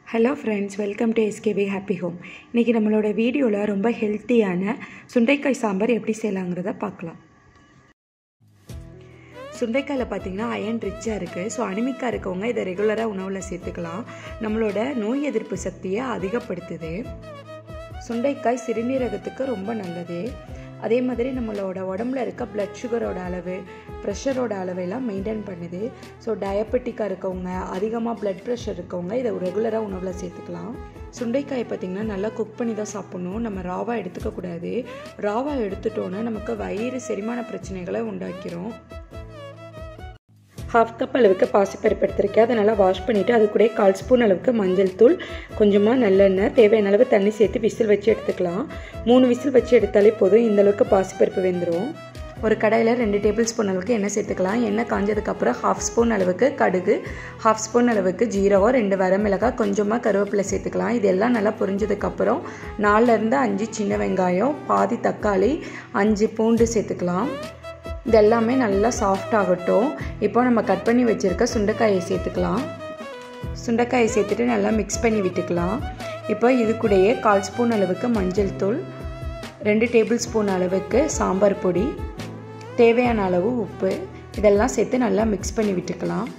hello friends welcome to SKP happy home இன்றைக்கி நம்மளோட வீடியோவில் ரொம்ப ஹெல்த்தியான சுண்டைக்காய் சாம்பார் எப்படி செய்யலாங்கிறத பார்க்கலாம் சுண்டைக்காயில் பார்த்தீங்கன்னா அயன் ரிச்சாக இருக்குது ஸோ அனிமிக்காக இருக்கவங்க இதை ரெகுலராக உணவில் சேர்த்துக்கலாம் நம்மளோட நோய் எதிர்ப்பு சக்தியை அதிகப்படுத்துது சுண்டைக்காய் சிறுநீரகத்துக்கு ரொம்ப நல்லது அதே மாதிரி நம்மளோட உடம்புல இருக்க பிளட் சுகரோட அளவு ப்ரெஷரோட அளவெல்லாம் மெயின்டைன் பண்ணுது ஸோ டயபெட்டிக்காக இருக்கவங்க அதிகமாக பிளட் ப்ரெஷர் இருக்கவங்க இதை ரெகுலராக உணவில் சேர்த்துக்கலாம் சுண்டைக்காயை பார்த்திங்கன்னா நல்லா குக் பண்ணி தான் சாப்பிட்ணும் நம்ம ராவாக எடுத்துக்கக்கூடாது ராவாக எடுத்துட்டோன்னா நமக்கு வயிறு செரிமான பிரச்சனைகளை உண்டாக்கிறோம் ஹாஃப் கப் அளவுக்கு பாசிப்பருப்பு எடுத்திருக்கேன் அதை நல்லா வாஷ் பண்ணிவிட்டு அது கூட கால் ஸ்பூன் அளவுக்கு மஞ்சள் தூள் கொஞ்சமாக நல்லெண்ணெய் தேவையான அளவு தண்ணி சேர்த்து விசில் வச்சு எடுத்துக்கலாம் மூணு விசில் வச்சு எடுத்தாலே போதும் இந்த அளவுக்கு பாசிப்பருப்பு வெந்துடும் ஒரு கடாயில் ரெண்டு டேபிள் ஸ்பூன் அளவுக்கு எண்ணெய் சேர்த்துக்கலாம் எண்ணெய் காஞ்சதுக்கப்புறம் ஹாஃப் ஸ்பூன் அளவுக்கு கடுகு ஹாஃப் ஸ்பூன் அளவுக்கு ஜீரகம் ரெண்டு வரமிளகாய் கொஞ்சமாக கருவேப்பிலை சேர்த்துக்கலாம் இதெல்லாம் நல்லா புரிஞ்சதுக்கப்புறம் நாலுலேருந்து அஞ்சு சின்ன வெங்காயம் பாதி தக்காளி அஞ்சு பூண்டு சேர்த்துக்கலாம் இது எல்லாமே நல்லா சாஃப்ட் ஆகட்டும் இப்போ நம்ம கட் பண்ணி வச்சுருக்க சுண்டைக்காயை சேர்த்துக்கலாம் சுண்டைக்காயை சேர்த்துட்டு நல்லா மிக்ஸ் பண்ணி விட்டுக்கலாம் இப்போ இது கூடயே கால் ஸ்பூன் அளவுக்கு மஞ்சள் தூள் ரெண்டு டேபிள் ஸ்பூன் அளவுக்கு சாம்பார் பொடி தேவையான அளவு உப்பு இதெல்லாம் சேர்த்து நல்லா மிக்ஸ் பண்ணி விட்டுக்கலாம்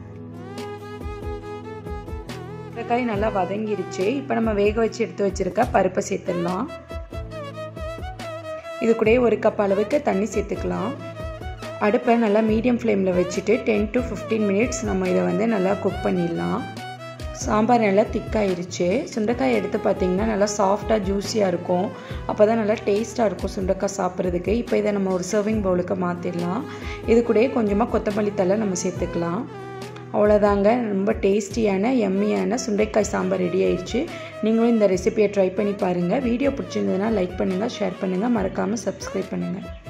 சுண்டைக்காய் நல்லா வதங்கிருச்சு இப்போ நம்ம வேக வச்சு எடுத்து வச்சுருக்க பருப்பை சேர்த்துடலாம் இது கூட ஒரு கப் அளவுக்கு தண்ணி சேர்த்துக்கலாம் அடுப்பை நல்லா மீடியம் ஃப்ளேமில் வச்சுட்டு டென் டு ஃபிஃப்டீன் மினிட்ஸ் நம்ம இதை வந்து நல்லா குக் பண்ணிடலாம் சாம்பார் நல்லா திக்காயிருச்சு சுண்டைக்காய் எடுத்து பார்த்திங்கன்னா நல்லா சாஃப்டாக ஜூஸியாக இருக்கும் அப்போ தான் நல்லா டேஸ்ட்டாக இருக்கும் சுண்டைக்காய் சாப்பிட்றதுக்கு இப்போ இதை நம்ம ஒரு சர்விங் பவுலுக்கு மாற்றிடலாம் இது கூட கொஞ்சமாக கொத்தமல்லி தலை நம்ம சேர்த்துக்கலாம் அவ்வளோதாங்க ரொம்ப டேஸ்டியான எம்மியான சுண்டைக்காய் சாம்பார் ரெடி ஆயிடுச்சு நீங்களும் இந்த ரெசிபியை ட்ரை பண்ணி பாருங்கள் வீடியோ பிடிச்சிருந்ததுன்னா லைக் பண்ணுங்கள் ஷேர் பண்ணுங்கள் மறக்காமல் சப்ஸ்கிரைப் பண்ணுங்கள்